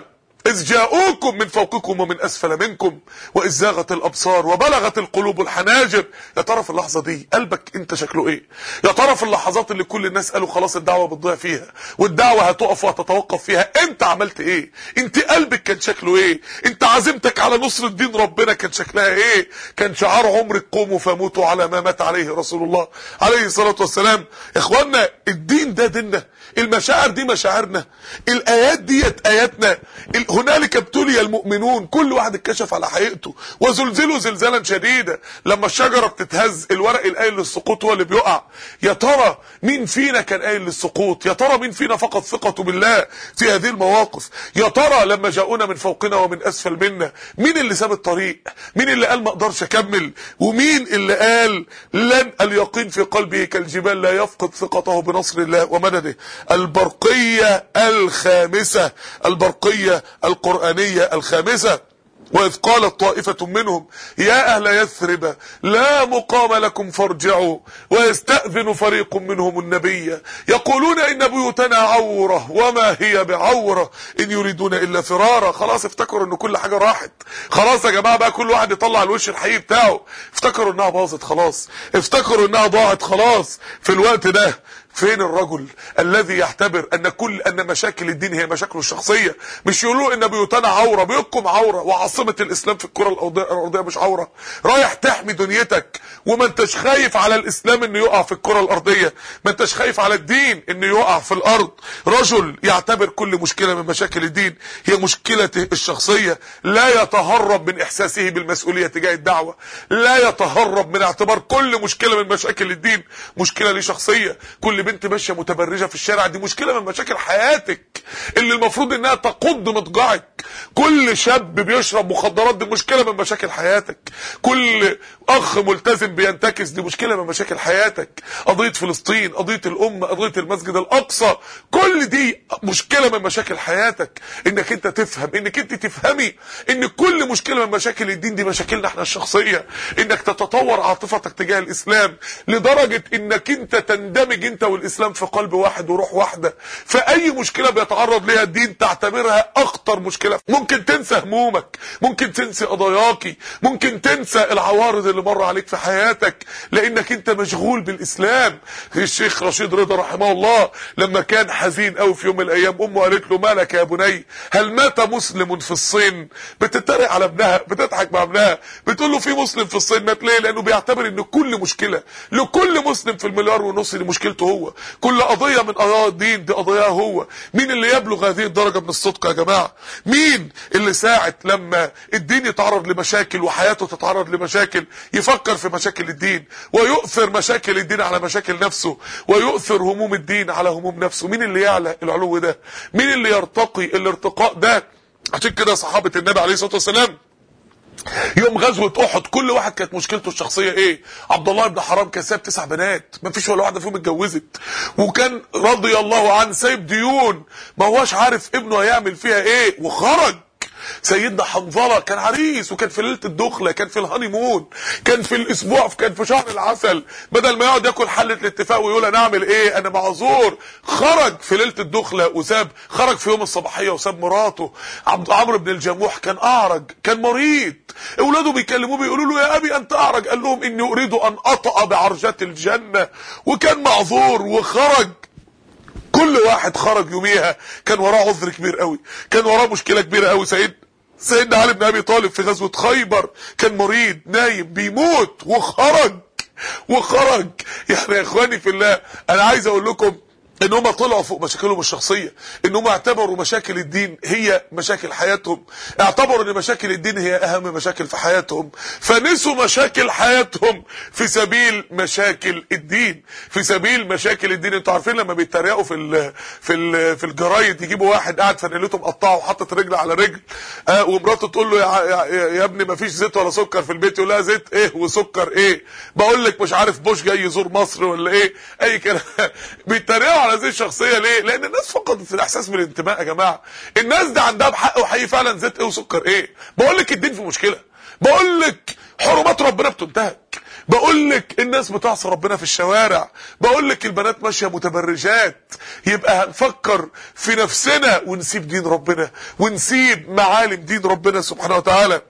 إذ جاءوكم من فوقكم ومن أسفل منكم وإذ زاغت الأبصار وبلغت القلوب الحناجر يا ترى في اللحظة دي قلبك أنت شكله إيه يا ترى في اللحظات اللي كل الناس قالوا خلاص الدعوة بتضيع فيها والدعوة هتقف وهتتوقف فيها أنت عملت إيه أنت قلبك كان شكله إيه أنت عزيمتك على نصر الدين ربنا كان شكلها إيه كان شعار عمرك قوموا فموتوا على ما مات عليه رسول الله عليه الصلاة والسلام يا إخوانا الدين ده ديننا المشاعر دي مشاعرنا الايات ديت اياتنا ال- هنالك ابتلي المؤمنون كل واحد اتكشف على حقيقته وزلزلوا زلزالا شديدا لما الشجره بتتهز الورق القايل للسقوط هو اللي بيقع يا ترى مين فينا كان قايل للسقوط يا ترى مين فينا فقد ثقته بالله في هذه المواقف يا ترى لما جاءونا من فوقنا ومن اسفل منا مين اللي ساب الطريق مين اللي قال ما اقدرش اكمل ومين اللي قال لن اليقين في قلبه كالجبال لا يفقد ثقته بنصر الله ومدده البرقية الخامسة البرقية القرآنية الخامسة وإذ قالت طائفة منهم يا أهل يثرب لا مقام لكم فارجعوا ويستأذن فريق منهم النبي يقولون إن بيوتنا عورة وما هي بعورة إن يريدون إلا فرارا خلاص افتكروا إن كل حاجة راحت خلاص يا جماعة بقى كل واحد يطلع الوش الحقيقي بتاعه افتكروا إنها باظت خلاص افتكروا إنها ضاعت خلاص في الوقت ده فين الرجل الذي يعتبر ان كل ان مشاكل الدين هي مشاكله الشخصيه مش يقولوا ان بيوتنا عوره بيوتكم عوره وعاصمه الاسلام في الكره الارضيه الأرضية مش عوره رايح تحمي دنيتك وما انتش خايف على الاسلام انه يقع في الكره الارضيه ما انتش خايف على الدين انه يقع في الارض رجل يعتبر كل مشكله من مشاكل الدين هي مشكلته الشخصيه لا يتهرب من احساسه بالمسؤوليه تجاه الدعوه لا يتهرب من اعتبار كل مشكله من مشاكل الدين مشكله ليه شخصيه كل بنت ماشيه متبرجه في الشارع دي مشكله من مشاكل حياتك اللي المفروض انها تقض مضجعك كل شاب بيشرب مخدرات دي مشكله من مشاكل حياتك كل اخ ملتزم بينتكس دي مشكله من مشاكل حياتك قضيه فلسطين قضيه الامه قضيه المسجد الاقصى كل دي مشكله من مشاكل حياتك انك انت تفهم انك انت تفهمي ان كل مشكله من مشاكل الدين دي مشاكلنا احنا الشخصيه انك تتطور عاطفتك تجاه الاسلام لدرجه انك انت تندمج انت والاسلام في قلب واحد وروح واحده فاي مشكله بيتعرض ليها الدين تعتبرها اخطر مشكله ممكن تنسى همومك ممكن تنسى قضاياكي ممكن تنسى العوارض اللي مر عليك في حياتك لانك انت مشغول بالاسلام الشيخ رشيد رضا رحمه الله لما كان حزين قوي في يوم من الايام امه قالت له مالك يا بني هل مات مسلم في الصين بتتريق على ابنها بتضحك مع ابنها بتقول له في مسلم في الصين مات ليه لانه بيعتبر ان كل مشكله لكل مسلم في المليار ونص دي مشكلته هو كل قضيه من قضايا الدين دي قضايا هو مين اللي يبلغ هذه الدرجه من الصدق يا جماعه مين اللي ساعه لما الدين يتعرض لمشاكل وحياته تتعرض لمشاكل يفكر في مشاكل الدين ويؤثر مشاكل الدين على مشاكل نفسه ويؤثر هموم الدين على هموم نفسه مين اللي يعلى العلو ده مين اللي يرتقي الارتقاء ده عشان كده صحابه النبي عليه الصلاه والسلام يوم غزوة احد كل واحد كانت مشكلته الشخصية ايه عبد الله بن حرام كان سايب تسع بنات ما فيش ولا واحدة فيهم اتجوزت وكان رضي الله عنه سايب ديون ما هواش عارف ابنه هيعمل فيها ايه وخرج سيدنا حنظله كان عريس وكان في ليله الدخله كان في الهاني مون كان في الاسبوع كان في شهر العسل بدل ما يقعد ياكل حله الاتفاق ويقول انا اعمل ايه انا معذور خرج في ليله الدخله وساب خرج في يوم الصباحيه وساب مراته عبد عمرو بن الجموح كان اعرج كان مريض اولاده بيكلموه بيقولوا له يا ابي انت اعرج قال لهم اني اريد ان اطأ بعرجات الجنه وكان معذور وخرج كل واحد خرج يوميها كان وراه عذر كبير قوي كان وراه مشكله كبيره قوي سيد سيدنا علي بن ابي طالب في غزوه خيبر كان مريض نايم بيموت وخرج وخرج يعني يا اخواني في الله انا عايز اقول لكم ان هم طلعوا فوق مشاكلهم الشخصيه ان هم اعتبروا مشاكل الدين هي مشاكل حياتهم اعتبروا ان مشاكل الدين هي اهم مشاكل في حياتهم فنسوا مشاكل حياتهم في سبيل مشاكل الدين في سبيل مشاكل الدين انتوا عارفين لما بيتريقوا في ال في ال في الجرايد يجيبوا واحد قاعد فانيلته مقطعه وحاطط رجل على رجل آه ومراته تقول له يا, يا, يا ابني ما فيش زيت ولا سكر في البيت يقول لها زيت ايه وسكر ايه بقول لك مش عارف بوش جاي يزور مصر ولا ايه اي كلام بيتريقوا على هذه الشخصيه ليه لان الناس فقدت الاحساس بالانتماء يا جماعه الناس دي عندها بحق وحقيقي فعلا زيت ايه وسكر ايه بقول لك الدين في مشكله بقول لك حرمات ربنا بتنتهك بقول لك الناس بتعصي ربنا في الشوارع بقول لك البنات ماشيه متبرجات يبقى هنفكر في نفسنا ونسيب دين ربنا ونسيب معالم دين ربنا سبحانه وتعالى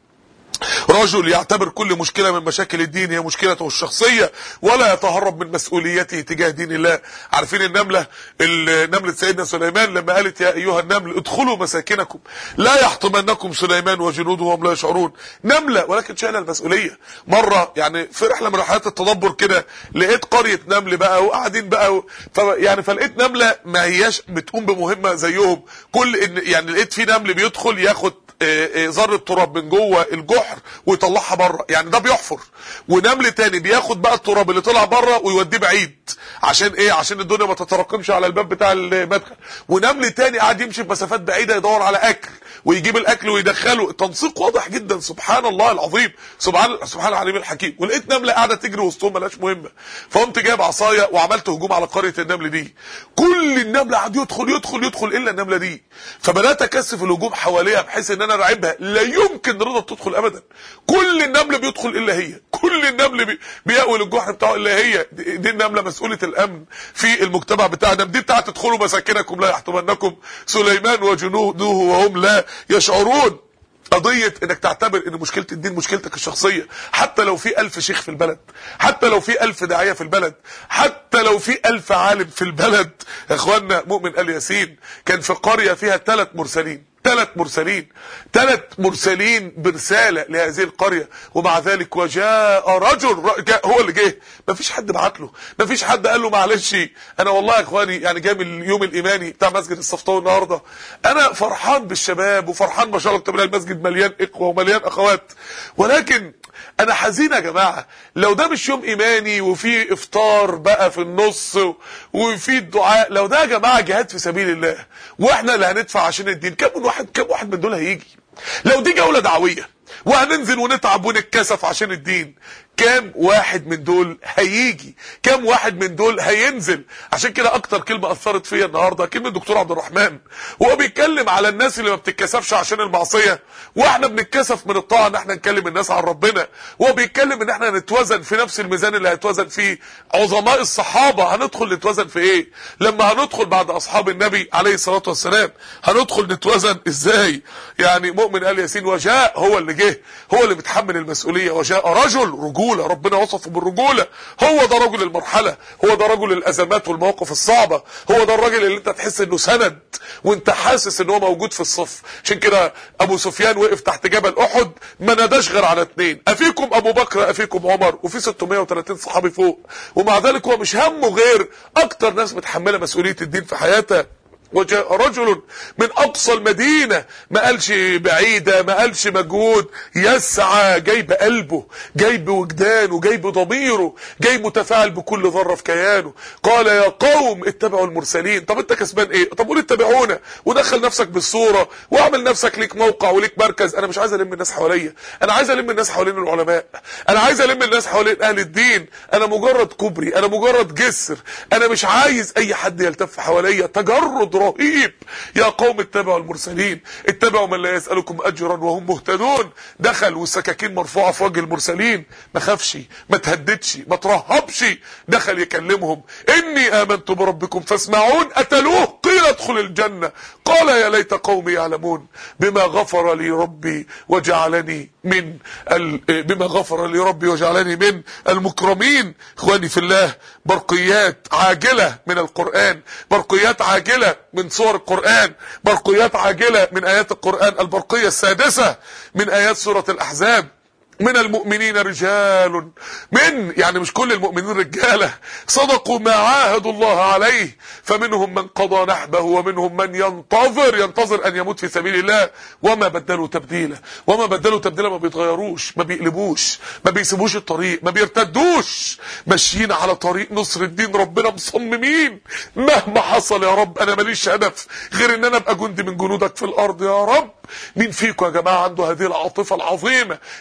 رجل يعتبر كل مشكلة من مشاكل الدين هي مشكلته الشخصية ولا يتهرب من مسؤوليته تجاه دين الله عارفين النملة نملة سيدنا سليمان لما قالت يا أيها النمل ادخلوا مساكنكم لا يحطمنكم سليمان وجنوده وهم لا يشعرون نملة ولكن شايله المسؤولية مرة يعني في رحلة من رحلات التدبر كده لقيت قرية نمل بقى وقاعدين بقى و... ف... يعني فلقيت نملة ما هياش بتقوم بمهمة زيهم كل إن يعني لقيت في نمل بيدخل ياخد ذره تراب من جوه الجحر ويطلعها بره يعني ده بيحفر ونمل تاني بياخد بقى التراب اللي طلع بره ويوديه بعيد عشان ايه عشان الدنيا ما تتراكمش على الباب بتاع المدخل ونمل تاني قاعد يمشي بمسافات بعيده يدور على اكل ويجيب الاكل ويدخله التنسيق واضح جدا سبحان الله العظيم سبحان سبحان العليم الحكيم ولقيت نمله قاعده تجري وسطهم ملهاش مهمه فقمت جايب عصايه وعملت هجوم على قريه النمل دي كل النمل قعد يدخل يدخل يدخل الا النمله دي فبدات اكثف الهجوم حواليها بحيث ان انا راعبها لا يمكن رضا تدخل ابدا كل النمل بيدخل الا هي كل النمل بي... بيأول الجحر بتاعه الا هي دي, دي النمله مسؤوله الامن في المجتمع بتاعنا دي بتاعت تدخلوا مساكنكم لا يحطمنكم سليمان وجنوده وهم لا يشعرون قضية انك تعتبر ان مشكلة الدين مشكلتك الشخصية حتى لو في الف شيخ في البلد حتى لو في الف داعية في البلد حتى لو في الف عالم في البلد يا اخوانا مؤمن ال ياسين كان في قرية فيها ثلاث مرسلين ثلاث مرسلين ثلاث مرسلين برسالة لهذه القرية ومع ذلك وجاء رجل هو اللي جه ما فيش حد بعت له ما فيش حد قال له معلش انا والله يا اخواني يعني جاي من اليوم الايماني بتاع مسجد الصفطاوي النهارده انا فرحان بالشباب وفرحان ما شاء الله تبقى المسجد مليان اخوه ومليان اخوات ولكن انا حزين يا جماعه لو ده مش يوم ايماني وفي افطار بقى في النص وفي الدعاء لو ده يا جماعه جهاد في سبيل الله واحنا اللي هندفع عشان الدين كم من واحد كم واحد من دول هيجي لو دي جوله دعويه وهننزل ونتعب ونتكسف عشان الدين كام واحد من دول هيجي كام واحد من دول هينزل عشان كده اكتر كلمة اثرت فيا النهاردة كلمة دكتور عبد الرحمن وهو بيتكلم على الناس اللي ما بتتكسفش عشان المعصية واحنا بنتكسف من الطاعة ان احنا نكلم الناس عن ربنا وهو بيتكلم ان احنا نتوزن في نفس الميزان اللي هيتوزن فيه عظماء الصحابة هندخل نتوزن في ايه لما هندخل بعد اصحاب النبي عليه الصلاة والسلام هندخل نتوزن ازاي يعني مؤمن ال ياسين وجاء هو اللي جه هو اللي متحمل المسؤولية وجاء رجل رجول الرجولة ربنا وصفه بالرجولة هو ده رجل المرحلة هو ده رجل الأزمات والمواقف الصعبة هو ده الراجل اللي انت تحس انه سند وانت حاسس ان هو موجود في الصف عشان كده ابو سفيان وقف تحت جبل احد ما ناداش غير على اتنين افيكم ابو بكر افيكم عمر وفي 630 صحابي فوق ومع ذلك هو مش همه غير اكتر ناس متحملة مسؤولية الدين في حياتها وجاء رجل من اقصى المدينة ما قالش بعيدة ما قالش مجهود يسعى جايب قلبه جايب وجدانه جايب ضميره جاي متفاعل بكل ذرة في كيانه قال يا قوم اتبعوا المرسلين طب انت كسبان ايه طب قول اتبعونا ودخل نفسك بالصورة واعمل نفسك ليك موقع وليك مركز انا مش عايز الم الناس حواليا انا عايز الم الناس حوالين العلماء انا عايز الم الناس حوالين اهل الدين انا مجرد كوبري انا مجرد جسر انا مش عايز اي حد يلتف حواليا تجرد رهيب يا قوم اتبعوا المرسلين اتبعوا من لا يسألكم اجرا وهم مهتدون دخل والسكاكين مرفوعة في وجه المرسلين ما خافش ما تهددش ما ترهبش دخل يكلمهم اني امنت بربكم فاسمعون قتلوه قيل ادخل الجنة قال يا ليت قومي يعلمون بما غفر لي ربي وجعلني من ال... بما غفر لي ربي وجعلني من المكرمين اخواني في الله برقيات عاجلة من القرآن برقيات عاجلة من سور القرآن برقيات عاجلة من آيات القرآن البرقية السادسة من آيات سورة الأحزاب من المؤمنين رجال من يعني مش كل المؤمنين رجالة صدقوا ما عاهدوا الله عليه فمنهم من قضى نحبه ومنهم من ينتظر ينتظر ان يموت في سبيل الله وما بدلوا تبديلا وما بدلوا تبديلا ما بيتغيروش ما بيقلبوش ما بيسيبوش الطريق ما بيرتدوش ماشيين على طريق نصر الدين ربنا مصممين مهما حصل يا رب انا ماليش هدف غير ان انا ابقى جندي من جنودك في الارض يا رب مين فيكم يا جماعة عنده هذه العاطفة العظيمة تجاه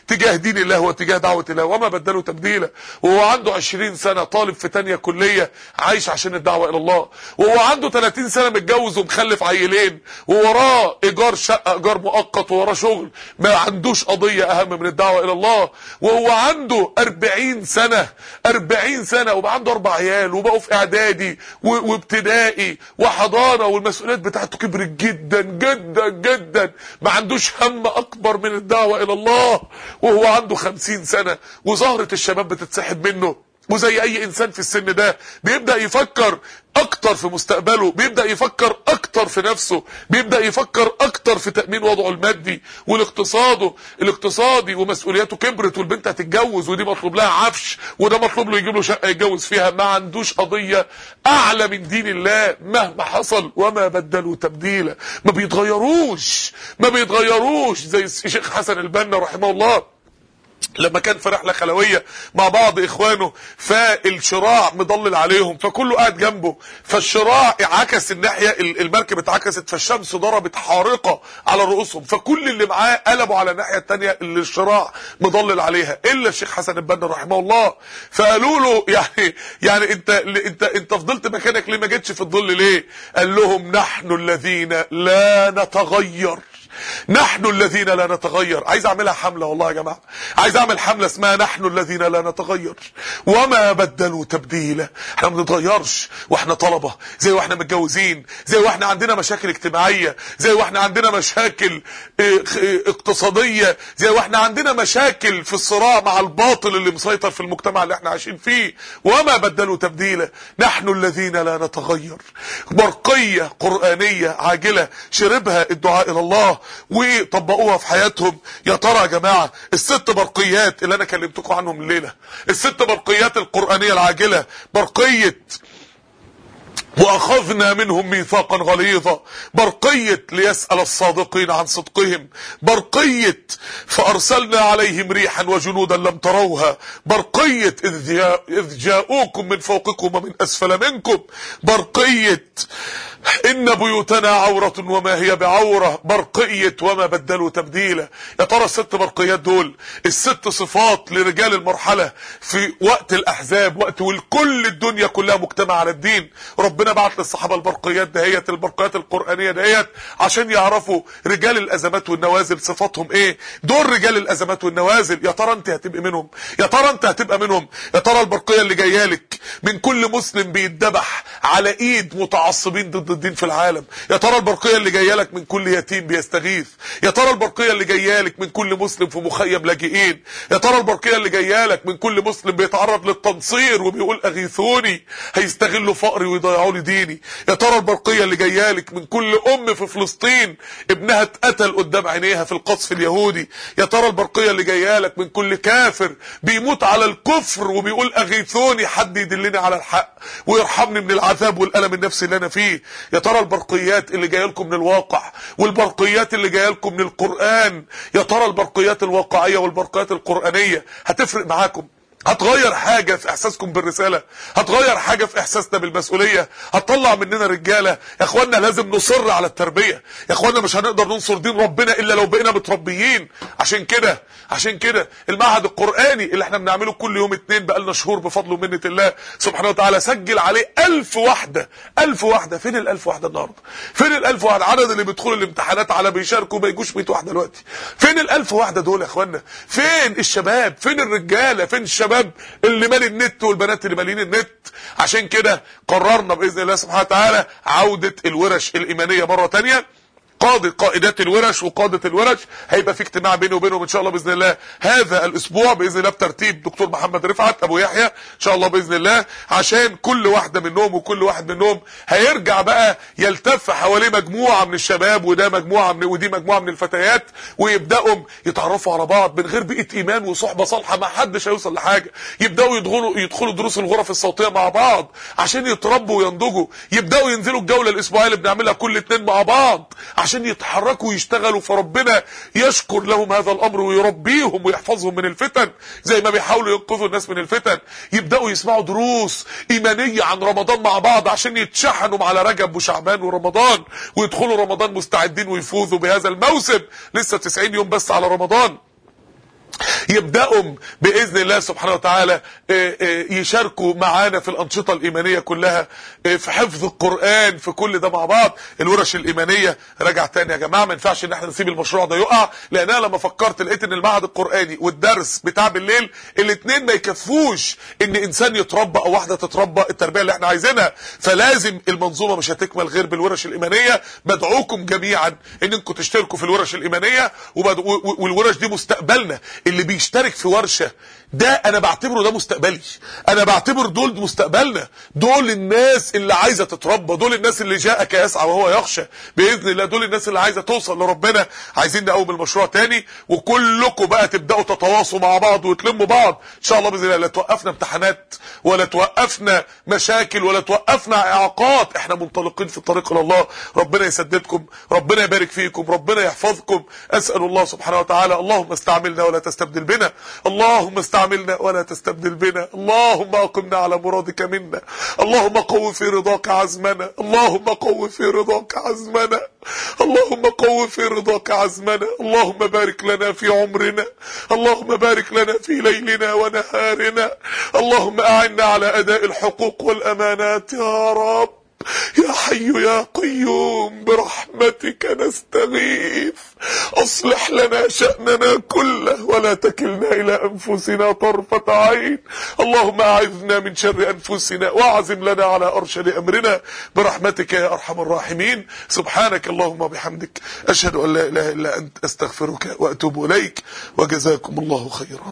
دين الله واتجاه دعوة الله وما بدلوا تبديلا وهو عنده 20 سنة طالب في تانية كلية عايش عشان الدعوة الى الله وهو عنده 30 سنة متجوز ومخلف عيلين ووراه ايجار شقة ايجار مؤقت ووراه شغل ما عندوش قضية اهم من الدعوة الى الله وهو عنده 40 سنة 40 سنة وبقى عنده اربع عيال وبقوا في اعدادي و- وابتدائي وحضانة والمسؤوليات بتاعته كبرت جدا جدا جدا ما عندوش هم اكبر من الدعوة الى الله وهو عنده 50 سنة وزهرة الشباب بتتسحب منه وزي اي انسان في السن ده بيبدأ يفكر اكتر في مستقبله بيبدأ يفكر اكتر في نفسه بيبدأ يفكر اكتر في تأمين وضعه المادي والاقتصاده الاقتصادي ومسؤولياته كبرت والبنت هتتجوز ودي مطلوب لها عفش وده مطلوب له يجيب له شقة يتجوز فيها ما عندوش قضية اعلى من دين الله مهما حصل وما بدلوا تبديلا ما بيتغيروش ما بيتغيروش زي الشيخ حسن البنا رحمه الله لما كان في رحله خلويه مع بعض اخوانه فالشراع مضلل عليهم فكله قاعد جنبه فالشراع عكس الناحيه المركب اتعكست فالشمس ضربت حارقه على رؤوسهم فكل اللي معاه قلبوا على الناحيه الثانيه اللي الشراع مضلل عليها الا الشيخ حسن البنا رحمه الله فقالوا له يعني يعني انت انت انت فضلت مكانك ليه ما جيتش في الظل ليه قال لهم نحن الذين لا نتغير نحن الذين لا نتغير عايز اعملها حملة والله يا جماعة عايز اعمل حملة اسمها نحن الذين لا نتغير وما بدلوا تبديلا احنا ما بنتغيرش واحنا طلبة زي واحنا متجوزين زي واحنا عندنا مشاكل اجتماعية زي واحنا عندنا مشاكل اه، اه، اقتصادية زي واحنا عندنا مشاكل في الصراع مع الباطل اللي مسيطر في المجتمع اللي احنا عايشين فيه وما بدلوا تبديلا نحن الذين لا نتغير برقية قرآنية عاجلة شربها الدعاء الى الله وطبقوها في حياتهم يا ترى يا جماعة الست برقيات اللي انا كلمتكم عنهم الليلة الست برقيات القرآنية العاجلة برقية واخذنا منهم ميثاقا غليظا برقية ليسأل الصادقين عن صدقهم برقية فارسلنا عليهم ريحا وجنودا لم تروها برقية اذ جاء- إذ جاءوكم من فوقكم ومن اسفل منكم برقية ان بيوتنا عورة وما هي بعورة برقية وما بدلوا تبديلا يا ترى الست برقيات دول الست صفات لرجال المرحلة في وقت الاحزاب وقت والكل الدنيا كلها مجتمع على الدين ربنا بعت للصحابة البرقيات دهيت البرقيات القرآنية دهيت عشان يعرفوا رجال الازمات والنوازل صفاتهم ايه دول رجال الازمات والنوازل يا ترى انت هتبقى منهم يا ترى انت هتبقى منهم يا ترى البرقية اللي جايالك من كل مسلم بيتذبح على ايد متعصبين ضد الدين في العالم يا ترى البرقية اللي جايالك من كل يتيم بيستغيث يا ترى البرقية اللي جايالك من كل مسلم في مخيم لاجئين يا ترى البرقية اللي جايالك من كل مسلم بيتعرض للتنصير وبيقول اغيثوني هيستغلوا فقري ويضيعوا لي ديني يا ترى البرقية اللي جايالك من كل ام في فلسطين ابنها اتقتل قدام عينيها في القصف اليهودي يا ترى البرقية اللي جايالك من كل كافر بيموت على الكفر وبيقول اغيثوني حد يدلني على الحق ويرحمني من العذاب والالم النفسي اللي انا فيه يا ترى البرقيات اللي جايه لكم من الواقع والبرقيات اللي جايه لكم من القران يا ترى البرقيات الواقعيه والبرقيات القرانيه هتفرق معاكم هتغير حاجة في احساسكم بالرسالة هتغير حاجة في احساسنا بالمسؤولية هتطلع مننا رجالة يا اخوانا لازم نصر على التربية يا اخوانا مش هنقدر ننصر دين ربنا الا لو بقينا متربيين عشان كده عشان كده المعهد القرآني اللي احنا بنعمله كل يوم اتنين بقالنا شهور بفضل ومنة الله سبحانه وتعالى سجل عليه الف واحدة الف واحدة فين الالف واحدة النهاردة فين الالف واحدة عدد اللي بيدخلوا الامتحانات على بيشاركوا ما يجوش 100 واحدة دلوقتي فين الالف واحدة دول يا اخوانا فين الشباب فين الرجالة فين الشباب اللي مالي النت والبنات اللي مالين النت عشان كده قررنا باذن الله سبحانه وتعالى عودة الورش الايمانية مرة تانية قاضي قائدات الورش وقادة الورش هيبقى في اجتماع بيني وبينهم ان شاء الله باذن الله هذا الاسبوع باذن الله بترتيب دكتور محمد رفعت ابو يحيى ان شاء الله باذن الله عشان كل واحده منهم وكل واحد منهم هيرجع بقى يلتف حواليه مجموعه من الشباب وده مجموعه من ودي مجموعه من الفتيات ويبداوا يتعرفوا على بعض من غير بيئه ايمان وصحبه صالحه ما حدش هيوصل لحاجه يبداوا يدخلوا يدخلوا دروس الغرف الصوتيه مع بعض عشان يتربوا وينضجوا يبداوا ينزلوا الجوله الاسبوعيه اللي بنعملها كل اتنين مع بعض عشان يتحركوا ويشتغلوا فربنا يشكر لهم هذا الامر ويربيهم ويحفظهم من الفتن زي ما بيحاولوا ينقذوا الناس من الفتن يبداوا يسمعوا دروس ايمانيه عن رمضان مع بعض عشان يتشحنوا على رجب وشعبان ورمضان ويدخلوا رمضان مستعدين ويفوزوا بهذا الموسم لسه 90 يوم بس على رمضان يبداوا باذن الله سبحانه وتعالى يشاركوا معانا في الانشطه الايمانيه كلها في حفظ القران في كل ده مع بعض الورش الايمانيه راجع تاني يا جماعه ما ينفعش ان احنا نسيب المشروع ده يقع لان انا لما فكرت لقيت ان المعهد القراني والدرس بتاع بالليل الاثنين ما يكفوش ان انسان يتربى او واحده تتربى التربيه اللي احنا عايزينها فلازم المنظومه مش هتكمل غير بالورش الايمانيه بدعوكم جميعا ان انكم تشتركوا في الورش الايمانيه والورش دي مستقبلنا اللي بيشترك في ورشه ده انا بعتبره ده مستقبلي انا بعتبر دول مستقبلنا دول الناس اللي عايزه تتربى دول الناس اللي جاءك يسعى وهو يخشى باذن الله دول الناس اللي عايزه توصل لربنا عايزين نقوم المشروع تاني وكلكم بقى تبداوا تتواصوا مع بعض وتلموا بعض ان شاء الله باذن الله لا توقفنا امتحانات ولا توقفنا مشاكل ولا توقفنا اعاقات احنا منطلقين في الطريق الى الله ربنا يسددكم ربنا يبارك فيكم ربنا يحفظكم اسال الله سبحانه وتعالى اللهم استعملنا ولا تستبدل بنا اللهم استعملنا ولا تستبدل بنا اللهم اقمنا على مرادك منا اللهم قو في رضاك عزمنا اللهم قو في رضاك عزمنا اللهم قو في رضاك عزمنا اللهم بارك لنا في عمرنا اللهم بارك لنا في ليلنا ونهارنا اللهم اعنا على اداء الحقوق والامانات يا رب يا حي يا قيوم برحمتك نستغيث اصلح لنا شأننا كله ولا تكلنا الى انفسنا طرفة عين اللهم اعذنا من شر انفسنا واعزم لنا على ارشد امرنا برحمتك يا ارحم الراحمين سبحانك اللهم وبحمدك اشهد ان لا اله الا انت استغفرك واتوب اليك وجزاكم الله خيرا